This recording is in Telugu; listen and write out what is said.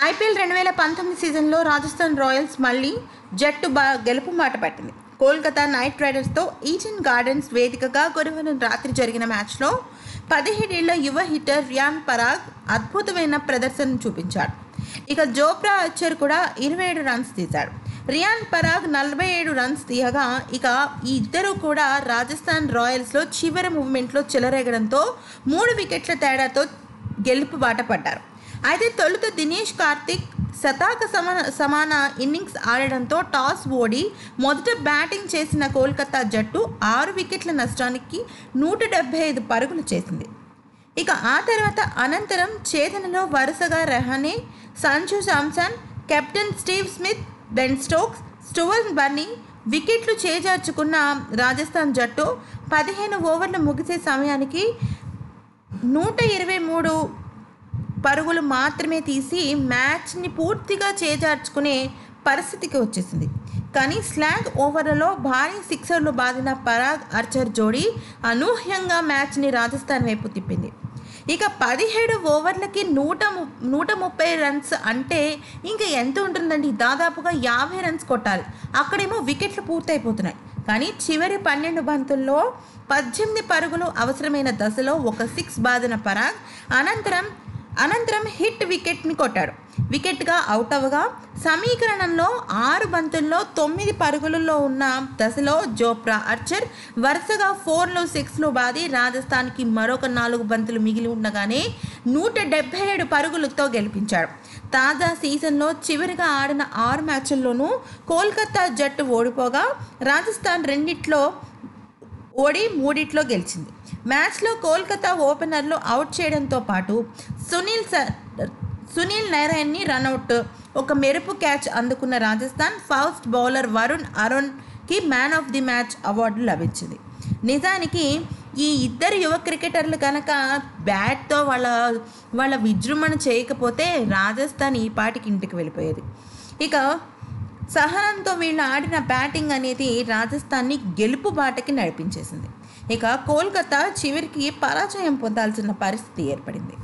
ఐపీఎల్ రెండు వేల పంతొమ్మిది సీజన్లో రాజస్థాన్ రాయల్స్ మళ్ళీ జట్టు బా గెలుపు మాట పట్టింది కోల్కతా నైట్ రైడర్స్తో ఈడెన్ గార్డెన్స్ వేదికగా గురువారం రాత్రి జరిగిన మ్యాచ్లో పదిహేడేళ్ల యువ హిట్టర్ రియాన్ పరాగ్ అద్భుతమైన ప్రదర్శన చూపించాడు ఇక జోప్రా అచ్చర్ కూడా ఇరవై ఏడు రన్స్ తీశాడు రియాన్ పరాగ్ నలభై ఏడు రన్స్ తీయగా ఇక ఈ ఇద్దరు కూడా రాజస్థాన్ రాయల్స్లో చివరి మూమెంట్లో చెలరేగడంతో మూడు వికెట్ల తేడాతో గెలుపు బాట పడ్డారు అయితే తొలుత దినేష్ కార్తిక్ శతాక సమాన సమాన ఇన్నింగ్స్ ఆడడంతో టాస్ ఓడి మొదట బ్యాటింగ్ చేసిన కోల్కతా జట్టు ఆరు వికెట్ల నష్టానికి నూట డెబ్బై ఐదు పరుగులు చేసింది ఇక ఆ తర్వాత అనంతరం ఛేదనలో వరుసగా Rahane Sanju Samson captain Steve Smith Ben Stokes Stuart Binny వికెట్లు చేజార్చుకున్న రాజస్థాన్ జట్టు పదిహేను ఓవర్లు ముగిసే సమయానికి నూట ఇరవై మూడు పరుగులు మాత్రమే తీసి మ్యాచ్ని పూర్తిగా చేజార్చుకునే పరిస్థితికి వచ్చేసింది కానీ స్లాగ్ ఓవర్లలో భారీ సిక్సర్లు బాదిన పరాగ్ ఆర్చర్ జోడీ అనూహ్యంగా మ్యాచ్ని రాజస్థాన్ వైపు తిప్పింది ఇక పదిహేడు ఓవర్లకి నూట ము నూట ముప్పై రన్స్ అంటే ఇంకా ఎంత ఉంటుందండి దాదాపుగా యాభై రన్స్ కొట్టాలి అక్కడేమో వికెట్లు పూర్తయిపోతున్నాయి కానీ చివరి పన్నెండు బంతుల్లో పద్దెనిమిది పరుగులు అవసరమైన దశలో ఒక సిక్స్ బాదిన పరాగ్ అనంతరం అనంతరం హిట్ వికెట్ని కొట్టాడు వికెట్గా అవుట్ అవ్వగా సమీకరణంలో ఆరు బంతుల్లో తొమ్మిది పరుగులలో ఉన్న దశలో జోప్రా అర్చర్ వరుసగా ఫోర్లు సిక్స్లు బాది రాజస్థాన్కి మరొక నాలుగు బంతులు మిగిలి ఉండగానే నూట డెబ్బై ఏడు పరుగులతో గెలిపించాడు తాజా సీజన్లో చివరిగా ఆడిన ఆరు మ్యాచ్ల్లోనూ కోల్కతా జట్టు ఓడిపోగా రాజస్థాన్ రెండిట్లో ఓడి మూడిట్లో గెలిచింది మ్యాచ్లో కోల్కతా ఓపెనర్లు అవుట్ చేయడంతో పాటు సునీల్ స సునీల్ నారాయణ్ని రన్అట్ ఒక మెరుపు క్యాచ్ అందుకున్న రాజస్థాన్ ఫాస్ట్ బౌలర్ వరుణ్ అరుణ్కి man of the match award లభించింది నిజానికి ఈ ఇద్దరు యువ క్రికెటర్లు కనుక బ్యాట్తో వాళ్ళ వాళ్ళ విజృంభణ చేయకపోతే రాజస్థాన్ ఈ పాటికి ఇంటికి వెళ్ళిపోయేది ఇక సహనంతో వీళ్ళు ఆడిన బ్యాటింగ్ అనేది రాజస్థాన్ని గెలుపు బాటకి నడిపించేసింది ఇక కోల్కతా చివరికి పరాజయం పొందాల్సిన పరిస్థితి ఏర్పడింది